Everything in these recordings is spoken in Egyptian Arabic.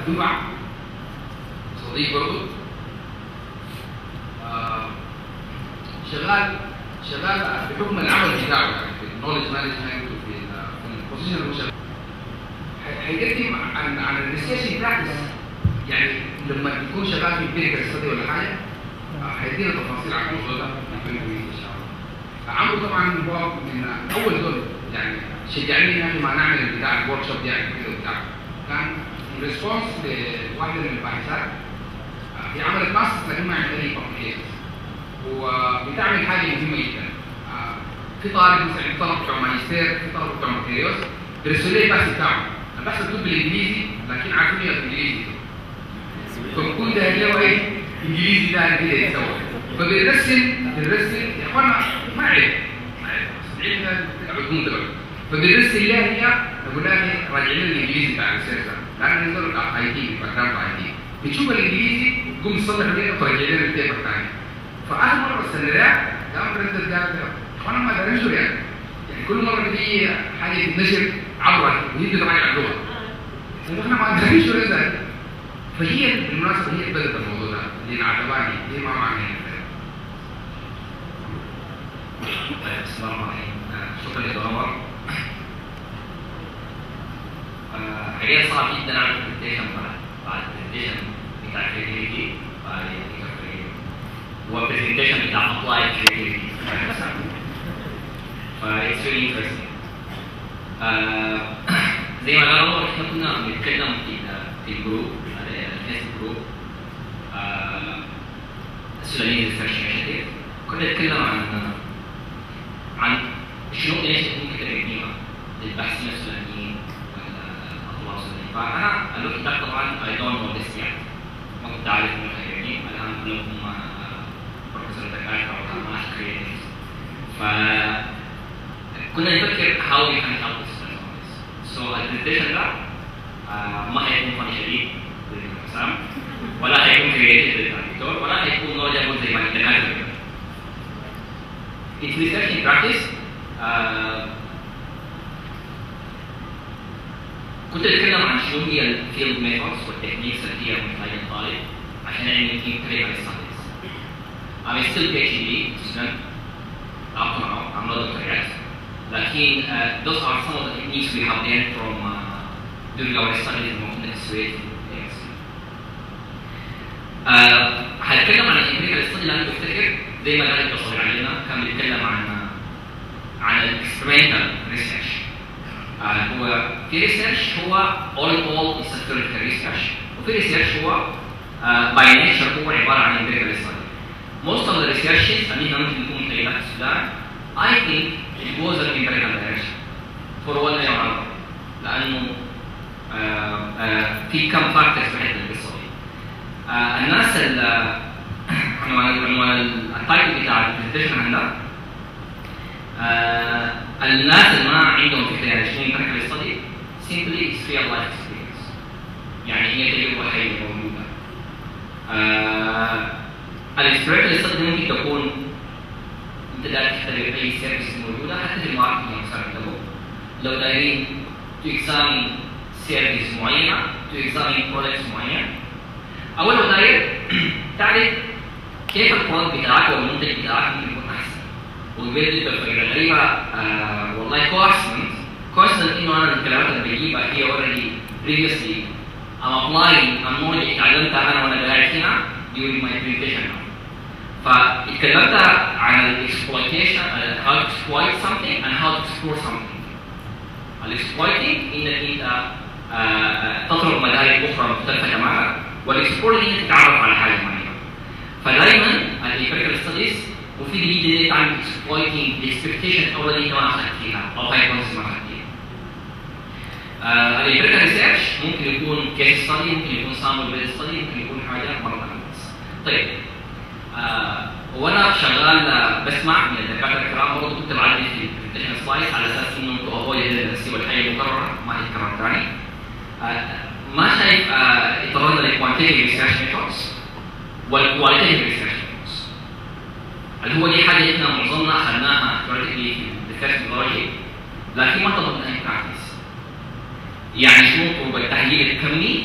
دفعه صديق برضه آه، شغال شغال بحكم العمل بتاعه يعني في النولج مانجمنت وفي ال- في البوزيشن اللي هو شغال ح- هيقدم عن عن الريسيرش براكتس يعني لما يكون شغال في كلينيكال ستدي ولا حاجه آه، هيدينا تفاصيل عن الموضوع ده في الكويت ان شاء الله. عمرو طبعا هو من اول دول يعني شجعني يا اخي ما نعمل بتاع الورك شوب دي يعني كده وبتاع كان ريسبونس لواحده من الباحثات آه، هي عملت ماستر لكن ما عملت اي publications. وبتعمل حاجه مهمه جدا آه، في طالب مثلا في طلبه بتوع ماجستير في طلبه بتوع بكالوريوس بيرسلوا لي البحث بتاعهم البحث مكتوب بالانجليزي لكن عارفين يقروا انجليزي فبكون ده له ايه انجليزي ده كده يتسوى فبيرسل بيرسل يا اخوانا ما عيب ما عيب بس العلم ده عدوم دلوقتي فبيرسل لها هي بقول لها ايه راجع لنا الانجليزي بتاع الريسيرش ده لان نزلوا بتاع اي تي باك جراوند اي تي بتشوف الانجليزي تقوم تصلح عليه وترجع لنا البيبر الثاني فاخر مره السنه ده قام برنت قال اخوانا ما دارين شو يعني يعني كل مره بتيجي حاجه تتنشر عبر وهي بتراجع اللغه واحنا ما دارين شو ده فهي بالمناسبه هي بدات الموضوع ده اللي عجباني هي ما معنى طيب بسم الله الرحمن الرحيم آه، شكرا لك عمر آه، حقيقة صعب جدا اعمل برزنتيشن بعد بعد البرزنتيشن بتاع كريتيفيتي بعد والبرزنتيشن بتاع ابلايد كريتيفيتي فا اتس فيري انترستنج زي ما قال عمر احنا كنا بنتكلم في ال- في الجروب الفيسبوك جروب السودانيين ريسيرش انشيتيف كنا نتكلم عن عن شنو ايش ممكن تقدمها للباحثين السودانيين والاطباء السودانيين فانا الوقت ده طبعا اي دونت نو ذس يet ما كنت عارف انه خيرين الان كلهم بروفيسور دكاتره وما كريتيفز ف كنا نفكر how we can help the students on this. So البرزنتيشن ده آه، ما هيكون فاني شديد زي حسام ولا هيكون كريتيف زي الدكتور ولا هيكون نولجبل زي ما الدكاتره It's research in practice. آه، كنت اتكلم عن شنو هي الفيلد ميثودز والتكنيكس اللي هي محتاجه الطالب عشان يعمل تيم كلينيكال ستاديز. I'm still PhD student up to now. I'm not doctor yet. لكن uh, those are some of the techniques we have learned from uh, during our studies in ممكن السويد آه، هنتكلم عن الامريكان ستادي اللي انا بفتكر زي ما قال الدكتور علينا كان بيتكلم عن عن الاكسبيرمنتال ريسيرش هو في ريسيرش هو all in all is a theoretical research وفي ريسيرش هو uh, by nature هو عباره عن empirical study most of the researches اللي هي ممكن تكون في السودان I think it was an empirical direction for one way or another لانه آه، آه، في كم فاكتورز بحيث القصه دي آه، الناس ال- عنوان عنوان التايتل بتاع البرزنتيشن عندنا آه، الناس اللي ما عندهم فكره يعني شنو empirical study simply it's real life experience يعني هي تجربه حيه موجوده آه، الاكسبيرمنتال ستادي ممكن تكون انت داير تختبر اي سيرفيس موجوده حتى في الماركتنج مثلا لو دايرين to examine سيرفيس معينه to examine products معينه اول ما داير تعرف كيف البرودكت بتاعك او المنتج بتاعك ممكن يكون احسن وبيد الفكره الغريبه آه والله كوارسمنت كوارسمنت انه انا الكلمات اللي بجيبها هي اوريدي previously I'm applying a knowledge اتعلمتها انا وانا قاعد هنا during my presentation now. فاتكلمت عن الاكسبلويتيشن how to exploit something and how to explore something. الاكسبلويتنج انك انت آه، آه، تطلب مدارك اخرى مختلفه تماما والاكسبلورنج انك تتعرف على حاجه معينه. فدايما الامبيريكال ستاديز مفيد جدا انك تعمل اكسبلويتنج الاكسبكتيشن اوريدي انت ما اخذت فيها او هايبوثيسيس ما اخذت فيها. الامبيريكال ريسيرش ممكن يكون كيس ستادي ممكن يكون سامبل بيز ستادي ممكن يكون حاجه مره ثانيه بس. طيب آه، وانا شغال آه، بسمع من الدكاتره الكرام برضه كنت بعدي في البرزنتيشن سلايدز على اساس انه تو افويد النسي والحاجه المكرره ما تتكرر ثاني. آه، ما شايف آه، اضطررنا للكوانتيتيف ريسيرش ميثودز والكواليتيف ريسيرش ميثودز. اللي هو دي حاجه احنا معظمنا اخذناها ثيوريتيكلي في الريسيرش ميثودولوجي لكن ما طبقناها في براكتس. يعني شنو طرق التحليل الكمي وطرق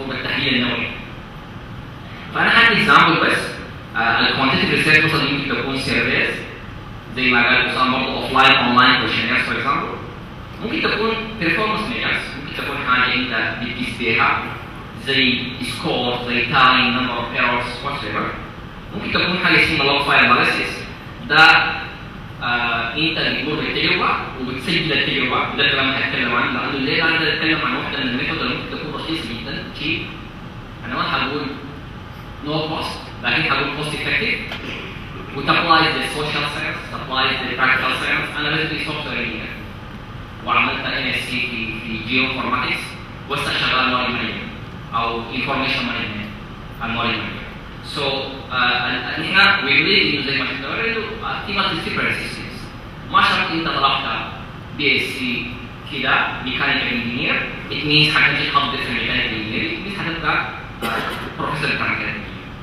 مفروض التحليل النوعي فانا حدي اكزامبل بس الكوانتيتيف ريسيرش مثلا يمكن تكون سيرفيز زي ما قال اسامه برضه اوف لاين اون لاين كويشنيرز فور اكزامبل ممكن تكون بيرفورمانس ميجرز ممكن تكون حاجه انت بتقيس بيها زي سكور زي تايم نمبر اوف ايرورز وات ممكن تكون حاجه اسمها لوج فايل اناليسيس ده آه انت بتمر بالتجربه وبتسجل التجربه وده الكلام اللي هتكلم عنه لانه الليله انا اتكلم عن واحده من الميثود اللي ممكن تكون رخيصه جدا تشيب انا ما هقول نو كوست لكن هقول كوست افكتيف وتابلايز للسوشيال ساينس تابلايز للبراكتيكال ساينس انا لازم سوفت وير انجينير وعملت ام اس سي في في جيو انفورماتكس وهسه شغال ماري مانجمنت او انفورميشن مانجمنت الماري مانجمنت سو نحن وي بليف انه زي ما شفنا انه في مالتي سيستمز ما شرط انت طلبت بي اس سي كده ميكانيكال انجينير ات مينز حتمشي تحضر في ميكانيكال انجينير ات مينز حتبقى بروفيسور بتاع ميكانيكال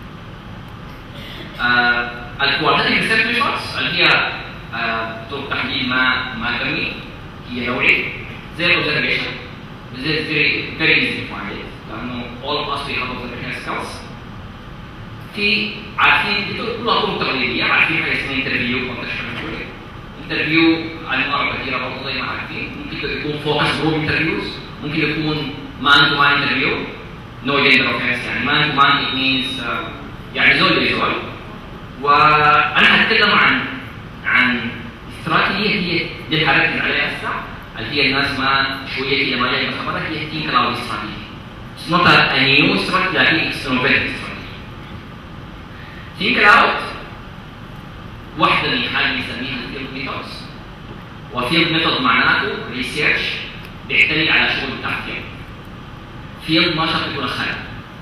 الكواليتيف ريسيرش ميثودز اللي هي طرق تحليل ما ما كمي هي نوعين زي الاوبزرفيشن زي فيري فيري ايزي تو فايند لانه all of us we have observation skills في عارفين كلها طرق تقليديه عارفين حاجه اسمها انترفيو كونتكشن انترفيو انواع كثيره برضه زي ما عارفين ممكن يكون فوكس جروب انترفيوز ممكن يكون مان تو مان انترفيو نو جندر اوفنس يعني مان تو مان ات مينز يعني زول زول وانا هتكلم عن عن استراتيجيه هي دي اللي هركز عليها هسه اللي هي الناس ما شويه كده ما جايه خبرها هي تين كلاود استراتيجي It's not a, a new strategy لكن it's innovative strategy. Think aloud واحدة من حاجة بنسميها الفيلد ميثودز وفيلد ميثود معناته ريسيرش بيعتمد على شغل بتاع فيلد فيلد ما شرط يكون خير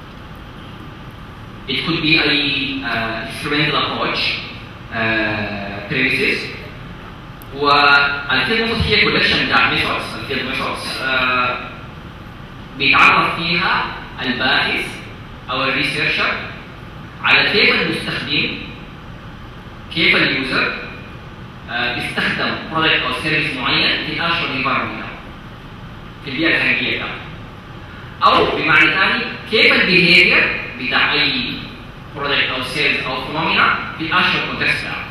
It could be a uh, experimental approach uh, premises والفيلد ميثود هي كولكشن بتاع ميثودز الفيلد ميثودز بيتعرف فيها الباحث او الريسيرشر على كيف المستخدم كيف اليوزر آه بيستخدم برودكت او سيرفيس معين في الاشهر انفايرمنت في البيئه الخارجيه بتاعته او بمعنى ثاني كيف البيهيفير بتاع اي برودكت او سيرفيس او فينومينا في الاشهر كونتكست بتاعه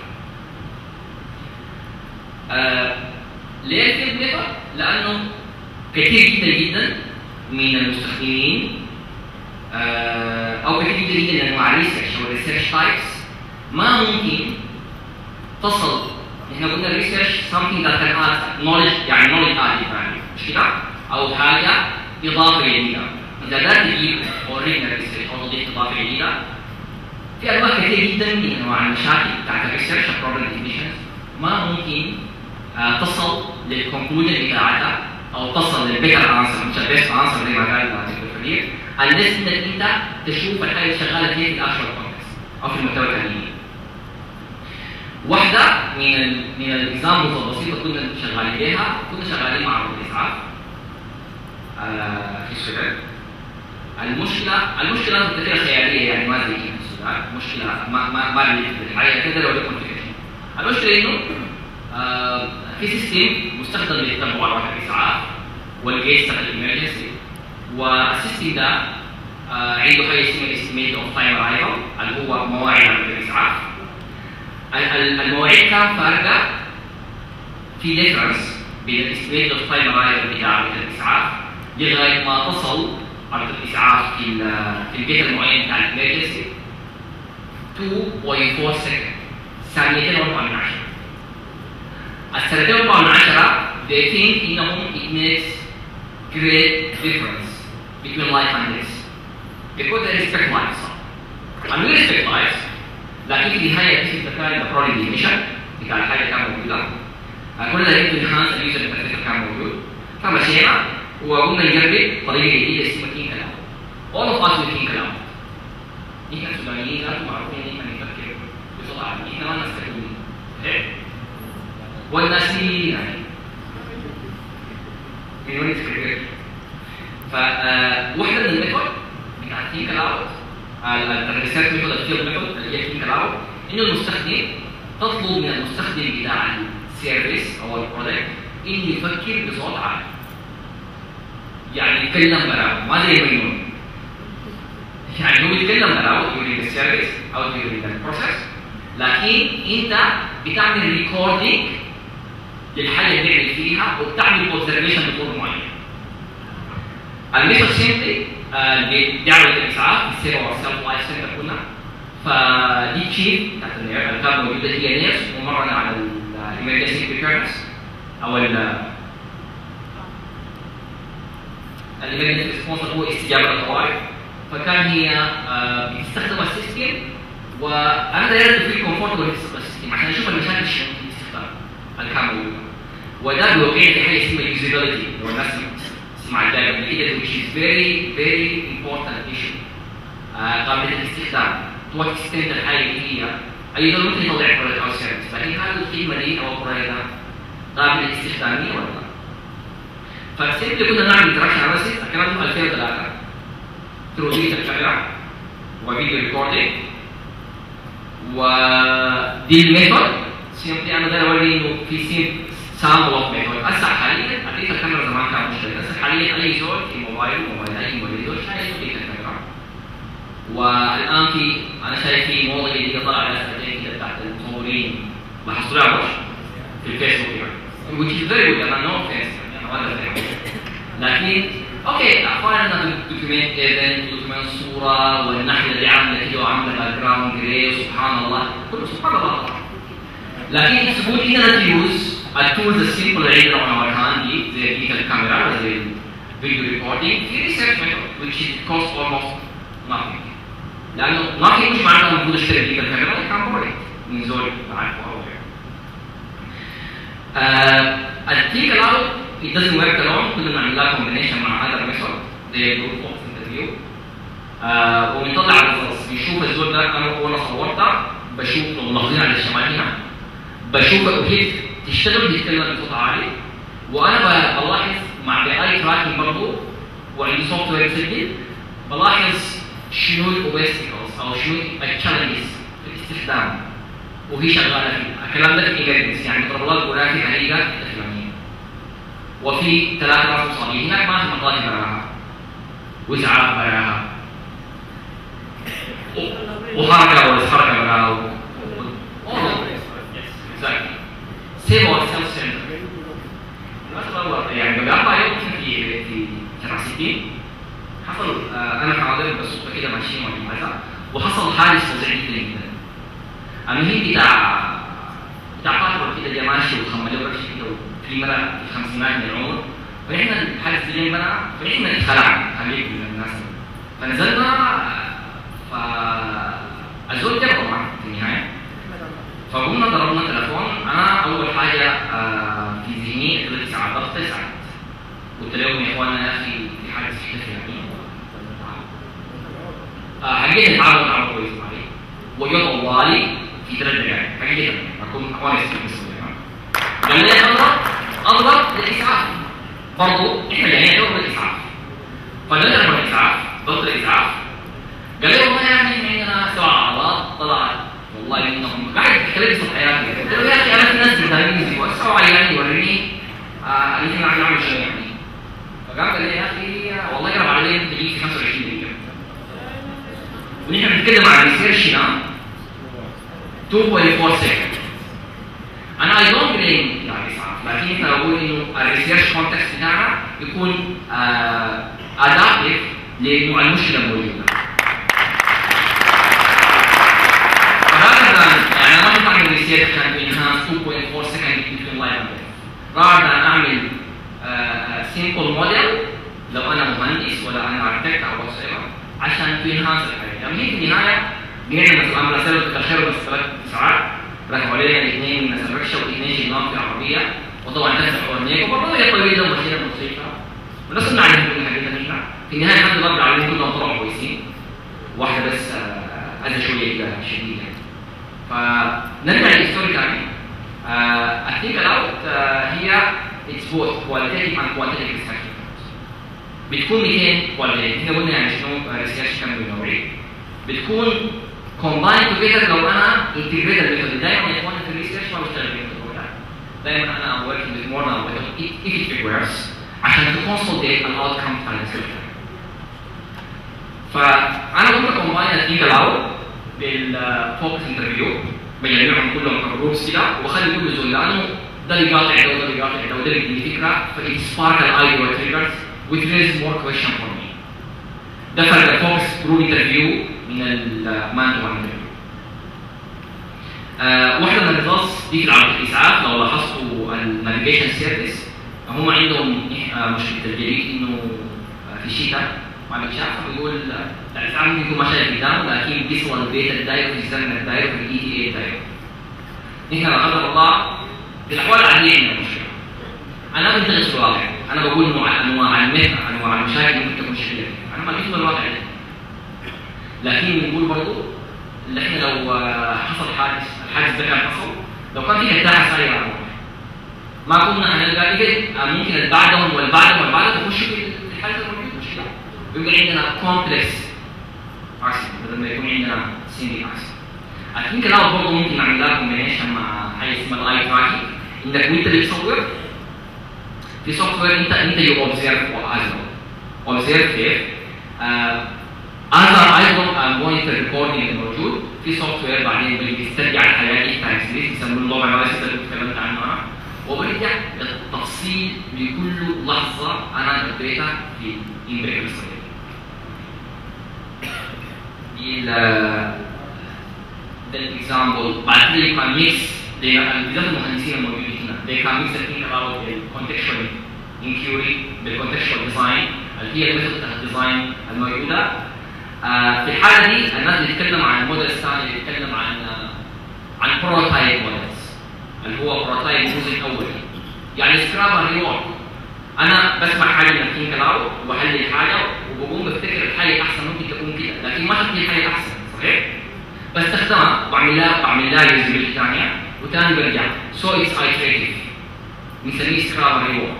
آه ليه الفيلد ميثود؟ لانه كثير جدا جدا من المستخدمين آه او كثير جدا جدا من انواع الريسيرش او الريسيرش تايبس ما ممكن تصل احنا قلنا الريسيرش something that can add knowledge يعني knowledge added value مش كده؟ او حاجه اضافه جديده اذا قدرت تجيب اوريجنال ريسيرش او تضيف اضافه جديده في انواع كثير جدا من انواع المشاكل بتاعت الريسيرش البروبلم ديفينيشنز ما ممكن آه تصل للكونكلوجن بتاعتها او تصل للبيتر انسر مش البيست انسر زي ما قال الدكتور فريد unless انك انت تشوف الحاجه اللي شغاله فيها في الاشهر كونتكست او في المحتوى التعليمي. واحده من ال من الاكزامبلز البسيطه كنا شغالين بيها كنا شغالين مع عرض الاسعاف آه في السودان. المشكله المشكله كثيره خياليه يعني ما زي في السودان، مشكله ما ما ما في الحقيقه كده لو لكم المشكله انه آه في سيستم مستخدم لتتبع ارواح الاسعاف والجيش تبع الامرجنسي والسيستم ده آه عنده حاجه اسمها استيميت اوف تايم ارايفل اللي هو مواعيد عمل الاسعاف المواعيد كان فارقه في ديفرنس بين الاستيميت اوف تايم ارايفل بتاع عمل الاسعاف لغايه ما تصل عمل الاسعاف في في البيت المعين بتاع الامرجنسي 2.4 سكند ثانيتين واربع من عشره السنتين أربعة من عشرة they think إنهم it makes great difference between life and death because they respect lives and we respect lives لكن في النهاية في تكال البرولي ديفينيشن بتاع الحاجة كان موجودة كل ده يمكن انهانس اليوزر انترفيس كان موجود فمشينا وقلنا نجرب طريقة جديدة اسمها كين كلام all of us we think كلام نحن السودانيين لازم معروفين ان احنا نفكر بصوت عالي احنا ما نستخدم والناسيين يعني من وين تفكر فواحدة من الميثود بتاعت تين كلاود الريسيرش ميثود الفيلد ميثود اللي هي تين كلاود انه المستخدم تطلب من المستخدم بتاع السيرفيس او البرودكت انه يفكر بصوت عالي يعني يتكلم براه ما زي مجنون هو بيتكلم about during the service او during the process لكن انت بتعمل ريكوردينج للحاجه اللي بتعمل فيها وبتعمل اوبزرفيشن بطول معين. الميثود سيمبلي بيعمل الاسعاف في السيرة والسيلف لايف سنتر كلنا فدي تشيف بتاعت اللي كانت موجوده هي نيرس ومرنا على الامرجنسي بريكيرنس او ال الامرجنسي ريسبونس هو استجابه للطوارئ فكان هي آه، بتستخدم السيستم وانا داير في كومفورتبل بالسيستم عشان اشوف المشاكل شنو في الاستخدام اللي كان موجود وده بيوقعني في حاجه اسمها يوزابيلتي لو الناس تسمع الدائره قبل كده which is very very important issue آه، قابليه الاستخدام تو وات اكستنت الحاجه دي هي ايضا ممكن يطلع برودكت او سيرفيس لكن هل الخدمه دي او البرودكت قابله استخداميه ولا لا؟ فالسيمبلي كنا نعمل انتراكشن اناليسيس الكلام ده في 2003 ثرو ديجيتال كاميرا وفيديو ريكوردينج ودي الميثود سيمبلي انا داير اوري انه في سيم سامبل اوف ميثود هسه حاليا اديت الكاميرا زمان كان مشكله هسه حاليا اي زول في موبايل موبايل اي موبايل زول شايف اديت الكاميرا والان في انا شايف في موضه جديده طلع على سنتين كده بتاعت المصورين لاحظتوا على في الفيسبوك يعني which is very good انا no offense يعني انا ولا فاهم لكن اوكي فاين انا دوكيومنت ايفنت دوكيومنت صوره والنحله اللي عامله كده وعامله باك جراوند جري سبحان الله كله سبحان الله لكن it's good اننا تيوز التولز السيمبل اللي عندنا on our hand دي زي الديجيتال كاميرا زي الفيديو ريكوردينج في ريسيرش ميثود which is cost almost nothing لانه nothing مش معناته المفروض اشتري الديجيتال كاميرا كان بوريت من زول بعرفه او غيره Uh, التيك الاوت it doesn't work alone كنا بنعمل لها combination مع other method زي group of interview uh, وبنطلع الريزلتس بنشوف الزول ده انا وانا صورتها بشوف لو ملاحظين على الشمال هنا بشوف وهي تشتغل بتتكلم بصوت عالي وانا ب- بلاحظ مع باي تراكنج برضه وعندي سوفت وير مسجل بلاحظ شنو الاوبستكلز او شنو التشالنجز في الاستخدام وهي شغاله فيه الكلام ده في ايجابيز يعني بضرب لها جغرافي حقيقه الفلانيه وفي ثلاثة راس مصابين هناك ما في مطاهي براها واسعاف براها و- وحركه ولا حركه براها و- و- Exactly. Save ourselves center. مثلا يعني قبل اربع يوم كنت في في شارع 60 حصل آه، انا حاضر بالصدفه كده ماشيين ولا حاجه وحصل حادث فظيع جدا جدا المهم بتاع بتاع فتره كده جا ماشي وخملوه رشي كده في مرة في الخمسينات من العمر فاحنا الحادث اللي جنبنا فاحنا اتخلعنا خليك من الناس فنزلنا فالزول جاب طبعا في النهايه فقمنا ضربنا تليفون انا اول حاجه آه، في ذهني ثلاث ساعات ضغط ساعات قلت لهم يا اخوانا يا اخي في حاجه تحتفل يعني آه، حقيقه نتعامل نتعامل كويس معي وجو طوالي في ثلاث دقائق حقيقه اكون اونست بالنسبه لي قال لي اضرب اضرب للاسعاف برضه احنا جايين نضرب الاسعاف فنضرب الاسعاف ضغط الاسعاف قال لي والله يا اخي احنا عندنا سبع عضلات طلعت والله انهم قاعد تتكلم في حياتي قلت له يا اخي انا في ناس بتهاجمني يوسعوا علي يوريني آه اللي احنا عم نعمل شيء يعني فقام قال لي يا اخي والله قرب علي دقيقه في 25 دقيقه ونحن بنتكلم عن ريسيرش هنا 2.4 سكند انا اي دونت بليم يعني اسعاف لكن احنا بقول انه الريسيرش كونتكست بتاعنا يكون ادابتيف لنوع المشكله الموجوده فهذا يعني انا ما بعمل ريسيرش عشان انهانس 2.4 سكند between life and death rather than اعمل سيمبل موديل لو انا مهندس ولا انا اركتكت او وات عشان تو انهانس الحاجه يعني هي في النهايه جينا مثلا عملنا سيرفر تخير بس ثلاث ساعات ركبوا علينا الاثنين من الركشه والاثنين شيلناهم في العربيه وطبعا تفتح اورنيك وبرضه هي طويله ومشينا المستشفى ونفس اللي عليهم كل الحاجات دي في النهايه الحمد لله رب العالمين كلهم طلعوا كويسين واحده بس آه، اذى شويه كده شديد يعني فنرجع للستوري تاني الثينك الاوت هي اتس بوث كواليتيف اند كوانتيتيف ريسيرش بتكون 200 كواليتيف احنا قلنا يعني شنو ريسيرش كم نوعين بتكون combined together لو انا integrate الميثود دايما يا اخواني في الريسيرش ما بشتغل بالميثود ده دايما انا working with more than method if if it requires عشان to consolidate an outcome بتاع الريسيرش فانا ممكن كومباين الاثنين كلاو بالفوكس انترفيو بجمعهم كلهم كجروبس كده واخلي كل زول لانه ده اللي يقاطع ده وده اللي يقاطع ده وده اللي يديني فكره فإت سبارك الايديا والتريجرز which raises more question for me ده فرق الفوكس جروب انترفيو من المان تو انترفيو آه واحده من الريزلتس دي في العرض الاسعاف لو لاحظتوا النافيجيشن سيرفيس هم عندهم آه مشكله الجديد انه آه في الشتاء ما بيتشاف بيقول آه، الاسعاف ممكن يكون ماشي قدامه لكن بيصل البيت الدايره في الزمن الدايره في الاي تي اي الدايره نحن لا قدر الله في الاحوال العاديه عندنا مشكله انا بنتقد في الواقع انا بقول انواع انواع المهنه انواع المشاكل ممكن تكون شكلها انا ما جيت من الواقع ده لكن بنقول برضه اللي احنا لو آه، حصل حادث الحادث ده كان حصل لو كان في كداحه سايره على الروح ما كنا هنلقى ايفن آه، ممكن اللي بعدهم واللي بعدهم واللي بعدهم يخشوا في الحاله الموجوده مش كده بيبقى عندنا كومبلكس اكسن بدل ما يكون عندنا سيمي اكسن اكيد كده برضه ممكن نعمل لها كومبينيشن مع حاجه اسمها الاي تراكنج انك وانت بتصور في سوفت وير انت انت يو اوبزيرف از اوبزيرف كيف اذر ايضا مونيتور ريكوردنج الموجود في سوفت وير بعدين بيسترجع الحياه دي بتاع السرير بيسموه اللوب اناليسيس اللي اتكلمت عنه انا وبرجع بالتفصيل لكل لحظه انا قضيتها في امبريكال دي ال ده الاكزامبل بعد كده يو كان ميكس بالذات المهندسين الموجودين هنا they can mix the thing about the contextual inquiry بالcontextual design اللي هي الميثود بتاعت الديزاين الموجوده آه في الحاله دي الناس اللي بتتكلم عن الموديل الثاني اللي بيتكلم عن آه عن بروتايب موديلز اللي هو بروتايب الجزء الاول يعني سكراب ريورك انا بسمع حاجه من الكين كلاو وبحلل حاجه وبقوم بفتكر الحاجه احسن ممكن تكون كده لكن ما شفت الحاجه احسن صحيح؟ بستخدمها بعمل لها بعمل لها يوزابيلتي ثانيه وثاني برجع سو اتس ايتريتيف بنسميه سكراب ريورك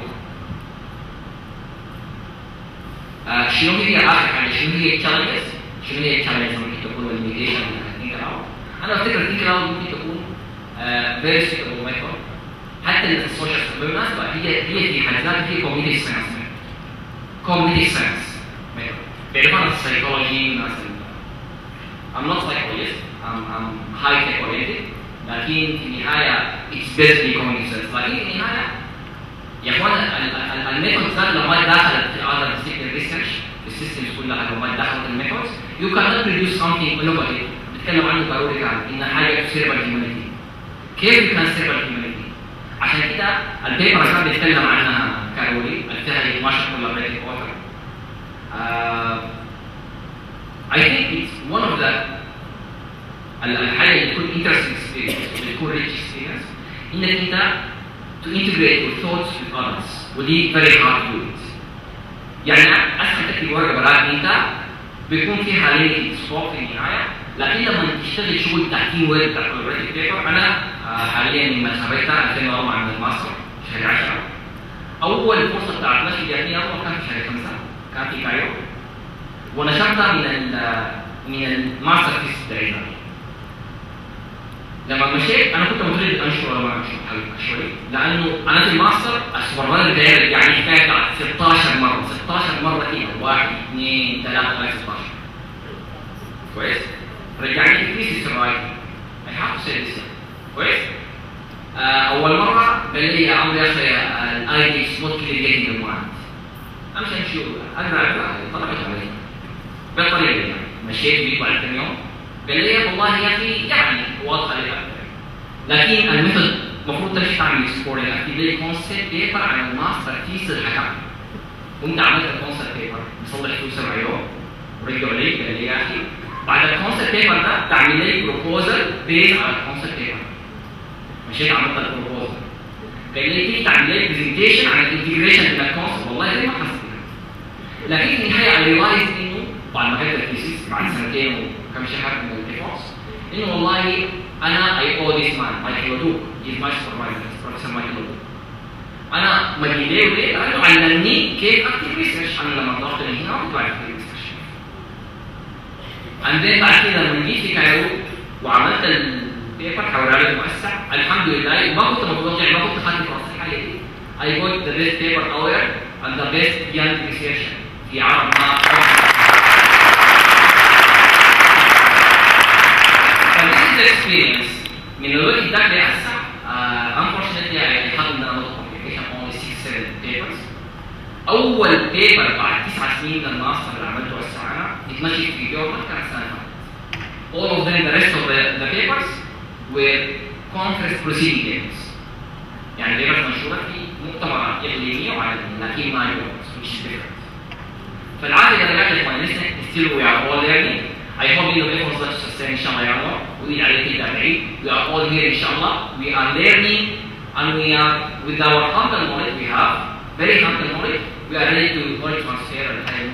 آه شنو هي اخر حاجه شنو هي التشالنجز؟ شنو هي التشالنجز ممكن تكون الليميتيشن من كلاود؟ انا افتكر الثينك كلاود ممكن تكون فيري سيتابل ميثود حتى اللي في السوشيال بالمناسبه هي هي في حد ذاتها هي كوميونتي ساينس كوميونتي ساينس بيعرفوا عن السيكولوجي ناس I'm not psychologist I'm, I'm high tech oriented لكن في النهايه it's basically community science لكن في النهايه يا اخوان الميثود ذات لو ما دخلت في other discipline research السيستمز كلها لو ما دخلت الميثودز you cannot produce something innovative بتكلم عنه ضروري كان ان حاجه تسير بالهيومانيتي كيف كان تسير بالهيومانيتي عشان كده البيبر اللي كان بيتكلم عنها كارولي اللي فيها 12 collaborative author uh, I think it's one of the الحاجه اللي تكون interesting experience اللي تكون rich experience انك انت to integrate your thoughts with others ودي very hard to do it. يعني اسهل تكتب ورقه براك انت بيكون فيها لينك سبوك في النهايه لكن لما تشتغل شغل تحكيم ويب بتاع collaborative paper انا آه حاليا لما تخرجتها 2004 من الماستر شهر 10 اول فرصه بتاعت نشر جاتني اول كان في شهر 5 كان في كايرو ونشرتها من ال من الماستر فيس بتاعتنا لما مشيت انا كنت متردد انشر ولا ما انشر شوي لانه انا في الماستر السوبرمان بتاعي رجعني فيها بتاع 16 مره 16 مره كده 1 2 3 لغايه 16 كويس رجعني في فيسيس الرايتنج I have to say this كويس آه اول مره قال لي يا عمرو يا اخي الاي دي از نوت كلير جيتنج المواعيد امشي امشي اقرا اقرا طلعت علي بالطريقه دي يعني مشيت بيه بعد كم يوم قال لي والله يا اخي يعني واضحه لي لكن الميثود المفروض تمشي تعمل اكسبلورينج اكتب لي كونسبت بيبر عن الماستر تيس اللي حكم قمت عملت الكونسبت بيبر مصلح فيه سبع يوم ورجعوا لي قال لي يا اخي بعد الكونسبت بيبر ده تعمل لي بروبوزل بيز على الكونسبت بيبر مشيت عملت البروبوزل قال لي تيجي تعمل لي برزنتيشن عن الانتجريشن بين الكونسبت والله زي ما حسيت لكن في النهايه اي ريلايز انه بعد ما كتبت الثيسيس بعد سنتين وكم شهر من الديفورس انه والله انا اي او ذيس مان مايكل ودوك از ماي سوبرفايزر بروفيسور مايكل ودوك انا مجي ليه وليه؟ لانه علمني كيف اكتب ريسيرش انا لما ضغطت من هنا كنت بعرف اكتب ريسيرش عندين بعد كده لما جيت في كايرو وعملت البيبر حولها لي موسع الحمد لله ما كنت متوقع ما كنت خدت في راسي الحاجه دي I got the best paper award and the best young researcher في عرب ما experience من الوقت ده لهسه uh, unfortunately I had done a lot of communication only 6 7 papers اول بيبر بعد تسع سنين من الماستر اللي عملته هسه انا اتمشيت في جورنال كان السنه اللي فاتت all of them the rest of the, the papers were conference proceeding papers يعني papers منشوره في مؤتمرات اقليميه وعالميه لكن ما journals which is different فالعادة إذا رجعت للفاينلست still we are all learning I hope you will efforts that sustain إن شاء الله يا عمر وإذا عليك التابعين we are all here إن شاء الله we are learning and we are with our humble knowledge we have very humble knowledge we are ready to knowledge transfer and